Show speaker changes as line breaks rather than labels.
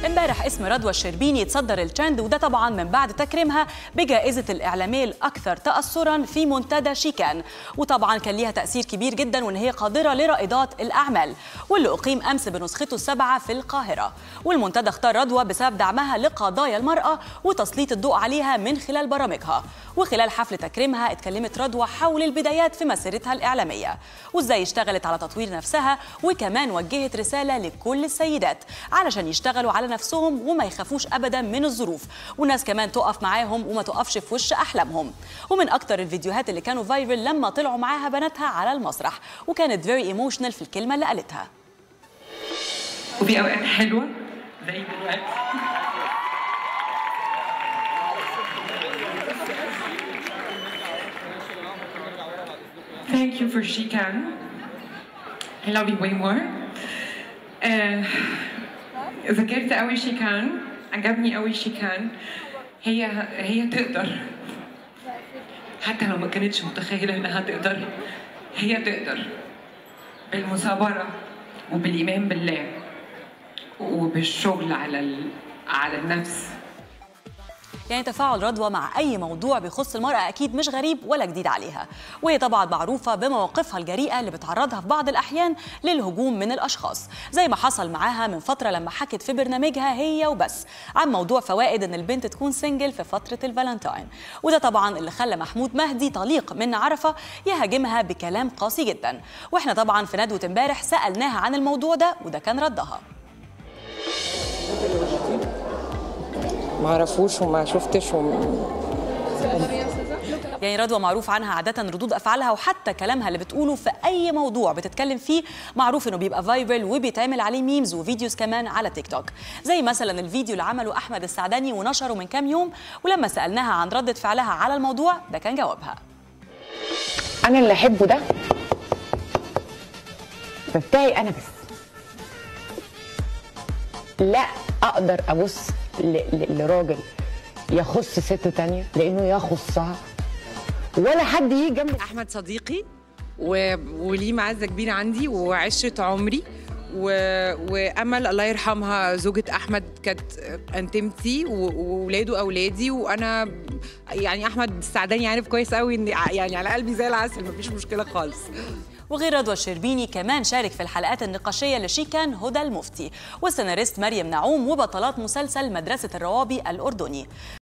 امبارح اسم رضوى الشربيني اتصدر الترند وده طبعا من بعد تكريمها بجائزة الإعلامية الأكثر تأثرا في منتدى شيكان وطبعا كان ليها تأثير كبير جدا وإن هي قادرة لرائدات الأعمال واللي أقيم أمس بنسخته السابعة في القاهرة والمنتدى اختار رضوى بسبب دعمها لقضايا المرأة وتسليط الضوء عليها من خلال برامجها وخلال حفل تكريمها اتكلمت رضوى حول البدايات في مسيرتها الإعلامية وإزاي اشتغلت على تطوير نفسها وكمان وجهت رسالة لكل السيدات علشان يشتغلوا على نفسهم وما يخافوش ابدا من الظروف والناس كمان تقف معاهم وما تقفش في وش احلامهم ومن اكتر الفيديوهات اللي كانوا فايرل لما طلعوا معاها بناتها على المسرح وكانت فيري ايموشنال في الكلمه اللي قالتها
وفي اوقات حلوه زي دلوقتي Thank you for Shikan. I love you way more. آه، ذاكرت قوي شيكان عجبني قوي شيكان هي هي تقدر حتى لو ما كانتش متخيله انها تقدر هي تقدر بالمثابره وبالايمان بالله وبالشغل على ال... على النفس
يعني تفاعل رضوى مع اي موضوع بيخص المراه اكيد مش غريب ولا جديد عليها وهي طبعا معروفه بمواقفها الجريئه اللي بتعرضها في بعض الاحيان للهجوم من الاشخاص زي ما حصل معاها من فتره لما حكت في برنامجها هي وبس عن موضوع فوائد ان البنت تكون سنجل في فتره الفالنتاين وده طبعا اللي خلى محمود مهدي طليق من عرفه يهاجمها بكلام قاسي جدا واحنا طبعا في ندوه امبارح سالناها عن الموضوع ده وده كان ردها
ما اعرفوش وما شفتش وم...
يعني رضوى معروف عنها عادة ردود أفعالها وحتى كلامها اللي بتقوله في أي موضوع بتتكلم فيه معروف إنه بيبقى فايرل وبيتعمل عليه ميمز وفيديوز كمان على تيك توك زي مثلا الفيديو اللي عمله أحمد السعداني ونشره من كام يوم ولما سألناها عن ردة فعلها على الموضوع ده كان جوابها
انا اللي احبه ده ده بتاعي انا بس لا اقدر ابص ل- ل- لراجل يخص ست تانية لانه يخصها ولا حد يجي جنب
احمد صديقي و... وليه معزه كبيره عندي وعشره عمري و... وامل الله يرحمها زوجة احمد كانت انتمتي و- وولاده اولادي وانا يعني احمد السعداني عارف كويس قوي ان يعني على قلبي زي العسل مفيش مشكله خالص
وغير رضوى الشربيني كمان شارك في الحلقات النقاشية لشيكان هدى المفتي والسيناريست مريم نعوم وبطلات مسلسل مدرسة الروابي الأردني